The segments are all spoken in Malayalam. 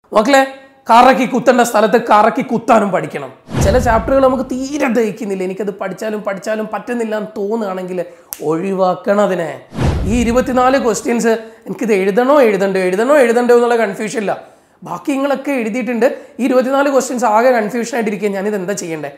മക്കളെ കറക്കി കുത്തേണ്ട സ്ഥലത്ത് കറക്കി കുത്താനും പഠിക്കണം ചില ചാപ്റ്ററുകൾ നമുക്ക് തീരെ ദഹിക്കുന്നില്ല എനിക്കത് പഠിച്ചാലും പഠിച്ചാലും പറ്റുന്നില്ല എന്ന് തോന്നുകയാണെങ്കിൽ ഒഴിവാക്കണം അതിനെ ഈ ഇരുപത്തിനാല് ക്വസ്റ്റ്യൻസ് എനിക്കിത് എഴുതണോ എഴുതണ്ടോ എഴുതണോ എഴുതണ്ടോ എന്നുള്ള കൺഫ്യൂഷൻ ഇല്ല ബാക്കി നിങ്ങളൊക്കെ എഴുതിയിട്ടുണ്ട് ഈ ഇരുപത്തിനാല് ക്വസ്റ്റ്യൻസ് ആകെ കൺഫ്യൂഷൻ ആയിട്ടിരിക്കുക ഞാനിത് എന്താ ചെയ്യണ്ടേ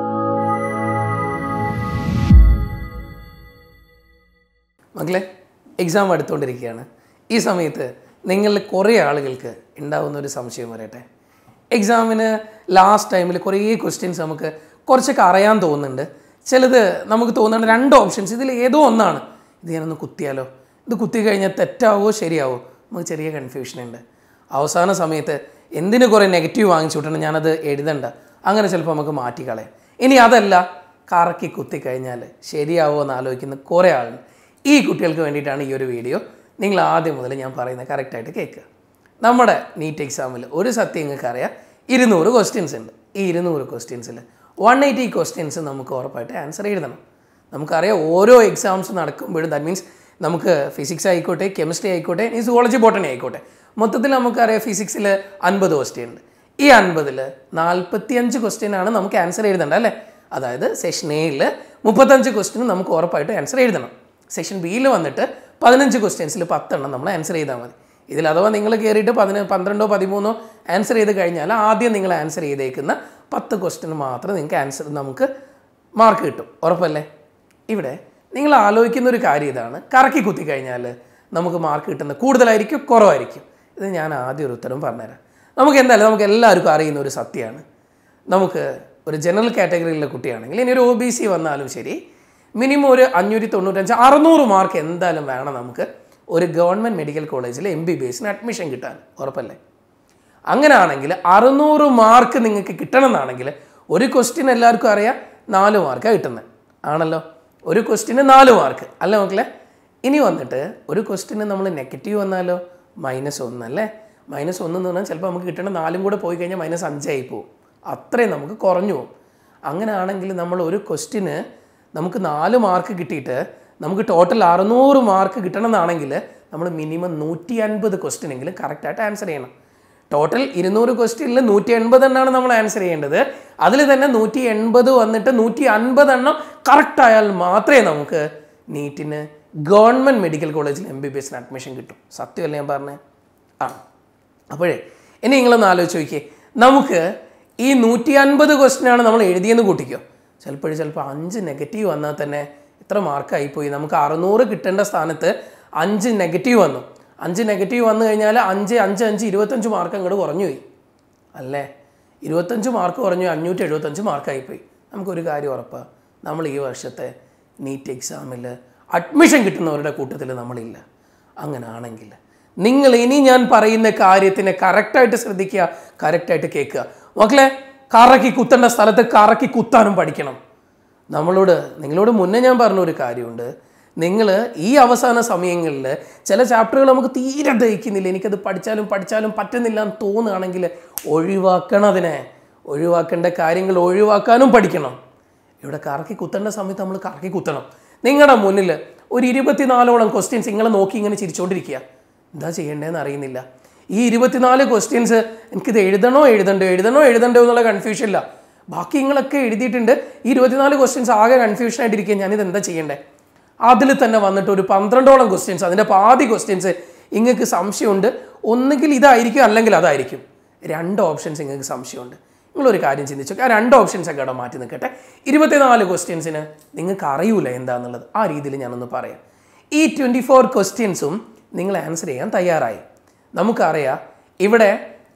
മക്കളെ എക്സാം അടുത്തുകൊണ്ടിരിക്കുകയാണ് ഈ സമയത്ത് നിങ്ങളിൽ കുറേ ആളുകൾക്ക് ഉണ്ടാവുന്ന ഒരു സംശയം വരട്ടെ എക്സാമിന് ലാസ്റ്റ് ടൈമിൽ കുറേ ക്വസ്റ്റ്യൻസ് നമുക്ക് കുറച്ചൊക്കെ അറിയാൻ തോന്നുന്നുണ്ട് ചിലത് നമുക്ക് തോന്നുന്ന രണ്ട് ഓപ്ഷൻസ് ഇതിൽ ഏതോ ഒന്നാണ് ഇത് ഞാനൊന്ന് കുത്തിയാലോ ഇത് കുത്തി കഴിഞ്ഞാൽ തെറ്റാവോ ശരിയാവോ നമുക്ക് ചെറിയ കൺഫ്യൂഷൻ ഉണ്ട് അവസാന സമയത്ത് എന്തിന് കുറേ നെഗറ്റീവ് വാങ്ങിച്ചു വിട്ടണം ഞാനത് എഴുതണ്ട അങ്ങനെ ചിലപ്പോൾ നമുക്ക് മാറ്റിക്കളയാം ഇനി അതല്ല കറക്കി കുത്തി കഴിഞ്ഞാൽ ശരിയാവോ എന്ന് ആലോചിക്കുന്ന കുറേ ആളുണ്ട് ഈ കുട്ടികൾക്ക് വേണ്ടിയിട്ടാണ് ഈ ഒരു വീഡിയോ നിങ്ങൾ ആദ്യം മുതൽ ഞാൻ പറയുന്നത് കറക്റ്റായിട്ട് കേൾക്കുക നമ്മുടെ നീറ്റ് എക്സാമിൽ ഒരു സത്യം നിങ്ങൾക്ക് അറിയാം ഇരുന്നൂറ് ക്വസ്റ്റ്യൻസ് ഉണ്ട് ഈ ഇരുന്നൂറ് ക്വസ്റ്റ്യൻസിൽ വൺ എയ്റ്റി ക്വസ്റ്റ്യൻസ് നമുക്ക് ഉറപ്പായിട്ട് ആൻസർ എഴുതണം നമുക്കറിയാം ഓരോ എക്സാംസ് നടക്കുമ്പോഴും ദാറ്റ് മീൻസ് നമുക്ക് ഫിസിക്സ് ആയിക്കോട്ടെ കെമിസ്ട്രി ആയിക്കോട്ടെ ഈ സുവോളജി ബോട്ടണി ആയിക്കോട്ടെ മൊത്തത്തിൽ നമുക്കറിയാം ഫിസിക്സിൽ അൻപത് ക്വസ്റ്റ്യൻ ഉണ്ട് ഈ അൻപതിൽ നാൽപ്പത്തിയഞ്ച് ക്വസ്റ്റ്യൻ ആണ് നമുക്ക് ആൻസർ എഴുതേണ്ടത് അല്ലേ അതായത് സെഷൻ എയിൽ മുപ്പത്തഞ്ച് ക്വസ്റ്റ്യൻ നമുക്ക് ഉറപ്പായിട്ട് ആൻസർ എഴുതണം സെഷൻ ബിയിൽ വന്നിട്ട് പതിനഞ്ച് ക്വസ്റ്റ്യൻസിൽ പത്തെണ്ണം നമ്മൾ ആൻസർ ചെയ്താൽ മതി ഇതിൽ അഥവാ നിങ്ങൾ കയറിയിട്ട് പതിന പന്ത്രണ്ടോ പതിമൂന്നോ ആൻസർ ചെയ്ത് കഴിഞ്ഞാൽ ആദ്യം നിങ്ങൾ ആൻസർ ചെയ്തേക്കുന്ന പത്ത് ക്വസ്റ്റ്യൻ മാത്രം നിങ്ങൾക്ക് ആൻസർ നമുക്ക് മാർക്ക് കിട്ടും ഉറപ്പല്ലേ ഇവിടെ നിങ്ങൾ ആലോചിക്കുന്ന ഒരു കാര്യം ഇതാണ് കറക്കി കുത്തി കഴിഞ്ഞാൽ നമുക്ക് മാർക്ക് കിട്ടുന്നത് കൂടുതലായിരിക്കും കുറവായിരിക്കും ഇത് ഞാൻ ആദ്യം ഒരു ഉത്തരം പറഞ്ഞുതരാം നമുക്ക് എന്തായാലും നമുക്ക് എല്ലാവർക്കും അറിയുന്ന ഒരു സത്യമാണ് നമുക്ക് ഒരു ജനറൽ കാറ്റഗറിയിലെ കുട്ടിയാണെങ്കിൽ ഇനി ഒരു ഒ ബി സി വന്നാലും ശരി മിനിമം ഒരു അഞ്ഞൂറ്റി തൊണ്ണൂറ്റഞ്ച് അറുന്നൂറ് മാർക്ക് എന്തായാലും വേണം നമുക്ക് ഒരു ഗവൺമെൻറ് മെഡിക്കൽ കോളേജിൽ എം ബി ബി എസിന് അഡ്മിഷൻ കിട്ടാൻ ഉറപ്പല്ലേ അങ്ങനെയാണെങ്കിൽ അറുന്നൂറ് മാർക്ക് നിങ്ങൾക്ക് കിട്ടണം എന്നാണെങ്കിൽ ഒരു ക്വസ്റ്റ്യൻ എല്ലാവർക്കും അറിയാം നാല് മാർക്കാണ് കിട്ടുന്നത് ആണല്ലോ ഒരു ക്വസ്റ്റ്യന് നാല് മാർക്ക് അല്ല മക്കളെ ഇനി വന്നിട്ട് ഒരു ക്വസ്റ്റ്യന് നമ്മൾ നെഗറ്റീവ് വന്നാലോ മൈനസ് ഒന്ന് അല്ലേ മൈനസ് ഒന്ന് എന്ന് പറഞ്ഞാൽ ചിലപ്പോൾ നമുക്ക് കിട്ടേണ്ട നാലും കൂടെ പോയി കഴിഞ്ഞാൽ മൈനസ് അഞ്ചായി പോകും അത്രയും നമുക്ക് കുറഞ്ഞു പോകും അങ്ങനെയാണെങ്കിൽ നമ്മൾ ഒരു ക്വസ്റ്റ്യന് നമുക്ക് നാല് മാർക്ക് കിട്ടിയിട്ട് നമുക്ക് ടോട്ടൽ അറുന്നൂറ് മാർക്ക് കിട്ടണമെന്നാണെങ്കിൽ നമ്മൾ മിനിമം നൂറ്റി അൻപത് ക്വസ്റ്റ്യനെങ്കിലും കറക്റ്റായിട്ട് ആൻസർ ചെയ്യണം ടോട്ടൽ ഇരുന്നൂറ് ക്വസ്റ്റ്യനിൽ നൂറ്റി എൺപത് എണ്ണമാണ് നമ്മൾ ആൻസർ ചെയ്യേണ്ടത് അതിൽ തന്നെ നൂറ്റി എൺപത് വന്നിട്ട് നൂറ്റി അൻപത് എണ്ണം കറക്റ്റ് ആയാൽ മാത്രമേ നമുക്ക് നീറ്റിന് ഗവൺമെൻറ് മെഡിക്കൽ കോളേജിൽ എം ബി ബി എസിന് അഡ്മിഷൻ കിട്ടും സത്യമല്ലേ ഞാൻ പറഞ്ഞത് ആ അപ്പോഴേ ഇനി നിങ്ങളൊന്ന് ആലോചിച്ച് നോക്കിയേ നമുക്ക് ഈ നൂറ്റി അൻപത് ക്വസ്റ്റ്യനാണ് നമ്മൾ എഴുതിയെന്ന് കൂട്ടിക്കോ ചിലപ്പോൾ ചിലപ്പോൾ അഞ്ച് നെഗറ്റീവ് വന്നാൽ തന്നെ എത്ര മാർക്കായിപ്പോയി നമുക്ക് അറുന്നൂറ് കിട്ടേണ്ട സ്ഥാനത്ത് അഞ്ച് നെഗറ്റീവ് വന്നു അഞ്ച് നെഗറ്റീവ് വന്നു കഴിഞ്ഞാൽ അഞ്ച് അഞ്ച് അഞ്ച് ഇരുപത്തഞ്ച് മാർക്ക് അങ്ങോട്ട് കുറഞ്ഞു പോയി അല്ലേ ഇരുപത്തഞ്ച് മാർക്ക് കുറഞ്ഞു അഞ്ഞൂറ്റി എഴുപത്തഞ്ച് മാർക്കായിപ്പോയി നമുക്കൊരു കാര്യം ഉറപ്പാണ് നമ്മൾ ഈ വർഷത്തെ നീറ്റ് എക്സാമിൽ അഡ്മിഷൻ കിട്ടുന്നവരുടെ കൂട്ടത്തിൽ നമ്മളില്ല അങ്ങനെ ആണെങ്കിൽ നിങ്ങൾ ഇനി ഞാൻ പറയുന്ന കാര്യത്തിനെ കറക്റ്റായിട്ട് ശ്രദ്ധിക്കുക കറക്റ്റായിട്ട് കേൾക്കുക മക്കളെ കറക്കി കുത്തേണ്ട സ്ഥലത്ത് കറക്കി കുത്താനും പഠിക്കണം നമ്മളോട് നിങ്ങളോട് മുന്നേ ഞാൻ പറഞ്ഞ ഒരു കാര്യമുണ്ട് നിങ്ങൾ ഈ അവസാന സമയങ്ങളിൽ ചില ചാപ്റ്ററുകൾ നമുക്ക് തീരെ ദഹിക്കുന്നില്ല എനിക്കത് പഠിച്ചാലും പഠിച്ചാലും പറ്റുന്നില്ല എന്ന് തോന്നുകയാണെങ്കിൽ ഒഴിവാക്കണം അതിനെ ഒഴിവാക്കേണ്ട കാര്യങ്ങൾ ഒഴിവാക്കാനും പഠിക്കണം ഇവിടെ കറക്കി കുത്തേണ്ട സമയത്ത് നമ്മൾ കറക്കി കുത്തണം നിങ്ങളുടെ മുന്നിൽ ഒരു ഇരുപത്തിനാലോളം ക്വസ്റ്റ്യൻസ് നിങ്ങളെ നോക്കി ഇങ്ങനെ ചിരിച്ചുകൊണ്ടിരിക്കുക എന്താ ചെയ്യേണ്ടതെന്ന് അറിയുന്നില്ല ഈ ഇരുപത്തിനാല് ക്വസ്റ്റ്യൻസ് എനിക്കിത് എഴുതണോ എഴുതണ്ടോ എഴുതണോ എഴുതണ്ടോ എന്നുള്ള കൺഫ്യൂഷൻ ഇല്ല ബാക്കി നിങ്ങളൊക്കെ എഴുതിയിട്ടുണ്ട് ഈ ഇരുപത്തിനാല് ക്വസ്റ്റ്യൻസ് ആകെ കൺഫ്യൂഷൻ ആയിട്ടിരിക്കുക ഞാനിത് എന്താ ചെയ്യേണ്ടത് അതിൽ തന്നെ വന്നിട്ട് ഒരു പന്ത്രണ്ടോളം ക്വസ്റ്റ്യൻസ് അതിൻ്റെ പാതി ക്വസ്റ്റ്യൻസ് നിങ്ങൾക്ക് സംശയമുണ്ട് ഒന്നുകിൽ ഇതായിരിക്കും അല്ലെങ്കിൽ അതായിരിക്കും രണ്ട് ഓപ്ഷൻസ് നിങ്ങൾക്ക് സംശയമുണ്ട് നിങ്ങളൊരു കാര്യം ചിന്തിച്ചു ആ രണ്ട് ഓപ്ഷൻസ് ഒക്കെ അവിടെ മാറ്റി നിൽക്കട്ടെ ഇരുപത്തിനാല് ക്വസ്റ്റ്യൻസിന് നിങ്ങൾക്ക് അറിയൂല എന്താണെന്നുള്ളത് ആ രീതിയിൽ ഞാനൊന്ന് പറയാം ഈ ട്വൻറ്റി ഫോർ ക്വസ്റ്റ്യൻസും നിങ്ങൾ ആൻസർ ചെയ്യാൻ തയ്യാറായി നമുക്കറിയാം ഇവിടെ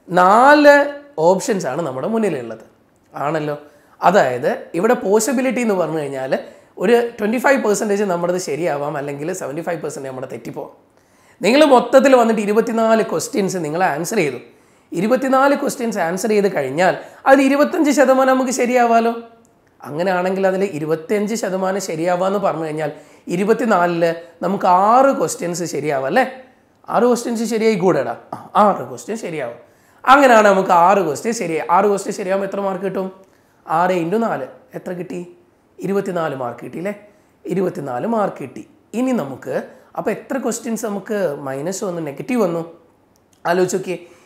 നാല് ഓപ്ഷൻസ് ആണ് നമ്മുടെ മുന്നിലുള്ളത് ആണല്ലോ അതായത് ഇവിടെ പോസിബിലിറ്റി എന്ന് പറഞ്ഞു കഴിഞ്ഞാൽ ഒരു ട്വൻറ്റി ഫൈവ് പെർസെൻറ്റേജ് നമ്മുടേത് ശരിയാവാം അല്ലെങ്കിൽ സെവൻറ്റി ഫൈവ് പെർസെൻറ്റേജ് നമ്മുടെ തെറ്റിപ്പോവാം നിങ്ങൾ മൊത്തത്തിൽ വന്നിട്ട് ഇരുപത്തിനാല് ക്വസ്റ്റ്യൻസ് നിങ്ങൾ ആൻസർ ചെയ്തു ഇരുപത്തിനാല് ക്വസ്റ്റ്യൻസ് ആൻസർ ചെയ്ത് കഴിഞ്ഞാൽ അതിൽ ഇരുപത്തഞ്ച് ശതമാനം നമുക്ക് ശരിയാവാലോ അങ്ങനെയാണെങ്കിൽ അതിൽ ഇരുപത്തിയഞ്ച് ശതമാനം ശരിയാവാന്ന് പറഞ്ഞു കഴിഞ്ഞാൽ ഇരുപത്തിനാലില് നമുക്ക് ആറ് ക്വസ്റ്റ്യൻസ് ശരിയാവും അല്ലേ ആറ് ക്വസ്റ്റ്യൻസ് ശരിയായി കൂടെടാ ആ, ആറ് ക്വസ്റ്റ്യൻ ശരിയാവും അങ്ങനെയാണ് നമുക്ക് ആറ് ക്വസ്റ്റ്യൻ ശരിയായി ആറ് ക്വസ്റ്റ്യൻ ശരിയാകുമ്പോൾ എത്ര മാർക്ക് കിട്ടും ആറ് ഇൻറ്റു നാല് എത്ര കിട്ടി ഇരുപത്തിനാല് മാർക്ക് കിട്ടിയില്ലേ ഇരുപത്തിനാല് മാർക്ക് കിട്ടി ഇനി നമുക്ക് അപ്പോൾ എത്ര ക്വസ്റ്റ്യൻസ് നമുക്ക് മൈനസ് വന്നു നെഗറ്റീവ് വന്നു ആലോചിച്ച് നോക്കിയേ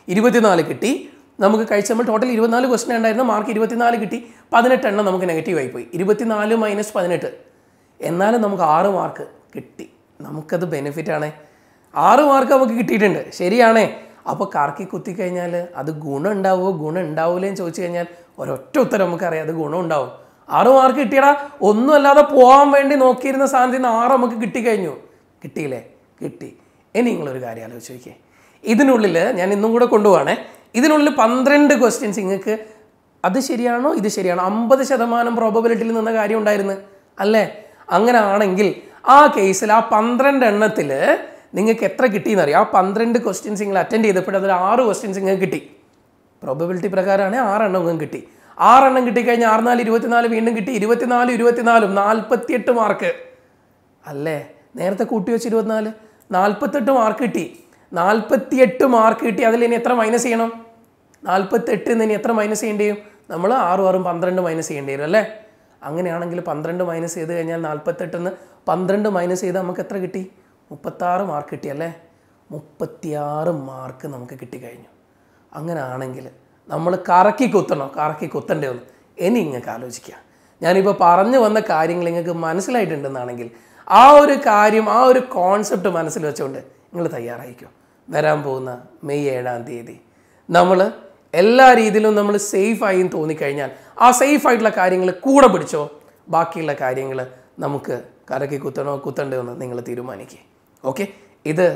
ഇരുപത്തിനാല് കിട്ടി നമുക്ക് കഴിച്ചപ്പോൾ ടോട്ടൽ ഇരുപത്തിനാല് ക്വസ്റ്റൻ ഉണ്ടായിരുന്നു മാർക്ക് ഇരുപത്തിനാല് കിട്ടി പതിനെട്ട് എണ്ണം നമുക്ക് നെഗറ്റീവ് ആയിപ്പോയി ഇരുപത്തിനാല് മൈനസ് പതിനെട്ട് എന്നാലും നമുക്ക് ആറ് മാർക്ക് കിട്ടി നമുക്കത് ബെനിഫിറ്റ് ആണ് ആറ് മാർക്ക് നമുക്ക് കിട്ടിയിട്ടുണ്ട് ശരിയാണേ അപ്പോൾ കറക്കി കുത്തി കഴിഞ്ഞാൽ അത് ഗുണം ഉണ്ടാവുമോ ഗുണം ഉണ്ടാവില്ലേ എന്ന് ചോദിച്ചു കഴിഞ്ഞാൽ ഒരൊറ്റ ഉത്തരം നമുക്കറിയാം അത് ഗുണം ഉണ്ടാവും ആറ് മാർക്ക് കിട്ടിയടാ ഒന്നുമല്ലാതെ പോകാൻ വേണ്ടി നോക്കിയിരുന്ന സ്ഥാനത്ത് നിന്ന് ആറ് നമുക്ക് കിട്ടിക്കഴിഞ്ഞു കിട്ടിയില്ലേ കിട്ടി ഇനി നിങ്ങളൊരു കാര്യം ആലോചിച്ച് നോക്കിയേ ഇതിനുള്ളിൽ ഞാൻ ഇന്നും കൂടെ കൊണ്ടുപോവാണേ ഇതിനുള്ളിൽ പന്ത്രണ്ട് ക്വസ്റ്റ്യൻസ് നിങ്ങൾക്ക് അത് ശരിയാണോ ഇത് ശരിയാണോ അമ്പത് ശതമാനം പ്രോബബിലിറ്റിയിൽ നിന്ന കാര്യം ഉണ്ടായിരുന്നു അല്ലേ അങ്ങനെ ആണെങ്കിൽ ആ കേസിൽ ആ പന്ത്രണ്ട് എണ്ണത്തിൽ നിങ്ങൾക്ക് എത്ര കിട്ടിയെന്ന് അറിയാം ആ പന്ത്രണ്ട് ക്വസ്റ്റ്യൻസ് നിങ്ങൾ അറ്റൻഡ് ചെയ്തപ്പോൾ അതിൽ ആറ് ക്വസ്റ്റ്യൻസ് നിങ്ങൾക്ക് കിട്ടി പ്രോബബിലിറ്റി പ്രകാരമാണ് ആറെണ്ണം നിങ്ങൾക്ക് കിട്ടി ആറെണ്ണം കിട്ടിക്കഴിഞ്ഞാൽ ആറ് നാല് ഇരുപത്തിനാല് വീണ്ടും കിട്ടി ഇരുപത്തിനാല് ഇരുപത്തിനാലും നാൽപ്പത്തിയെട്ട് മാർക്ക് അല്ലേ നേരത്തെ കൂട്ടി വെച്ച് ഇരുപത്തിനാല് നാൽപ്പത്തെട്ട് മാർക്ക് കിട്ടി നാൽപ്പത്തിയെട്ട് മാർക്ക് കിട്ടി അതിൽ ഇനി എത്ര മൈനസ് ചെയ്യണം നാൽപ്പത്തെട്ട് ഇനി എത്ര മൈനസ് ചെയ്യേണ്ടി വരും നമ്മൾ ആറും ആറും പന്ത്രണ്ട് മൈനസ് ചെയ്യേണ്ടി വരും അല്ലേ അങ്ങനെയാണെങ്കിൽ പന്ത്രണ്ട് മൈനസ് ചെയ്ത് കഴിഞ്ഞാൽ നാൽപ്പത്തെട്ടിന്ന് പന്ത്രണ്ട് മൈനസ് ചെയ്ത് നമുക്ക് എത്ര കിട്ടി മുപ്പത്താറ് മാർക്ക് കിട്ടി അല്ലേ മുപ്പത്തിയാറ് മാർക്ക് നമുക്ക് കിട്ടിക്കഴിഞ്ഞു അങ്ങനെ ആണെങ്കിൽ നമ്മൾ കറക്കി കുത്തണോ കറക്കി കുത്തണ്ടേ ഒന്ന് ഇനി നിങ്ങൾക്ക് ആലോചിക്കുക ഞാനിപ്പോൾ പറഞ്ഞു വന്ന കാര്യങ്ങൾ നിങ്ങൾക്ക് മനസ്സിലായിട്ടുണ്ടെന്നാണെങ്കിൽ ആ ഒരു കാര്യം ആ ഒരു കോൺസെപ്റ്റ് മനസ്സിൽ വെച്ചുകൊണ്ട് നിങ്ങൾ തയ്യാറായിക്കോ വരാൻ പോകുന്ന മെയ് ഏഴാം തീയതി നമ്മൾ എല്ലാ രീതിയിലും നമ്മൾ സേഫായി എന്ന് തോന്നിക്കഴിഞ്ഞാൽ ആ സേഫ് ആയിട്ടുള്ള കാര്യങ്ങൾ കൂടെ പിടിച്ചോ ബാക്കിയുള്ള കാര്യങ്ങൾ നമുക്ക് കരക്കി കുത്തണോ കുത്തണ്ടോ എന്ന് നിങ്ങൾ തീരുമാനിക്കുക ഓക്കെ ഇത്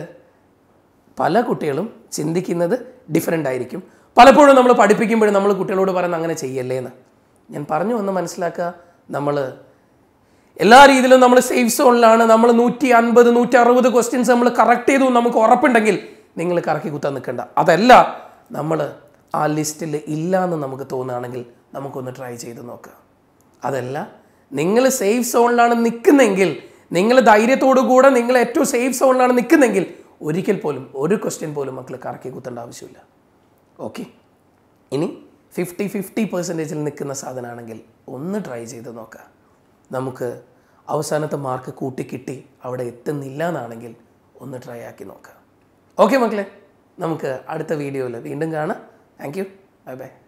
പല കുട്ടികളും ചിന്തിക്കുന്നത് ഡിഫറെൻ്റ് ആയിരിക്കും പലപ്പോഴും നമ്മൾ പഠിപ്പിക്കുമ്പോഴും നമ്മൾ കുട്ടികളോട് പറയുന്നത് അങ്ങനെ ചെയ്യല്ലേ എന്ന് ഞാൻ പറഞ്ഞു വന്ന് മനസ്സിലാക്കുക നമ്മൾ എല്ലാ രീതിയിലും നമ്മൾ സേഫ് സോണിലാണ് നമ്മൾ നൂറ്റി അൻപത് നൂറ്റി അറുപത് ക്വസ്റ്റ്യൻസ് നമ്മൾ കറക്റ്റ് ചെയ്തു എന്ന് നമുക്ക് ഉറപ്പുണ്ടെങ്കിൽ നിങ്ങൾ കറക്കി കുത്താൻ നിൽക്കണ്ട അതല്ല നമ്മൾ ആ ലിസ്റ്റിൽ ഇല്ല എന്ന് നമുക്ക് തോന്നുകയാണെങ്കിൽ നമുക്കൊന്ന് ട്രൈ ചെയ്ത് നോക്കുക അതല്ല നിങ്ങൾ സേഫ് സോണിലാണ് നിൽക്കുന്നെങ്കിൽ നിങ്ങൾ ധൈര്യത്തോടു കൂടെ നിങ്ങൾ ഏറ്റവും സേഫ് സോണിലാണ് നിൽക്കുന്നെങ്കിൽ ഒരിക്കൽ പോലും ഒരു ക്വസ്റ്റ്യൻ പോലും മക്കൾ കറക്കി കുത്തേണ്ട ആവശ്യമില്ല ഓക്കെ ഇനി ഫിഫ്റ്റി ഫിഫ്റ്റി പെർസെൻറ്റേജിൽ നിൽക്കുന്ന സാധനമാണെങ്കിൽ ഒന്ന് ട്രൈ ചെയ്ത് നോക്കുക നമുക്ക് അവസാനത്തെ മാർക്ക് കൂട്ടി കിട്ടി അവിടെ എത്തുന്നില്ല എന്നാണെങ്കിൽ ഒന്ന് ട്രൈ ആക്കി നോക്കുക ഓക്കെ മക്കളെ നമുക്ക് അടുത്ത വീഡിയോയിൽ വീണ്ടും കാണാം താങ്ക് യു ബൈ ബൈ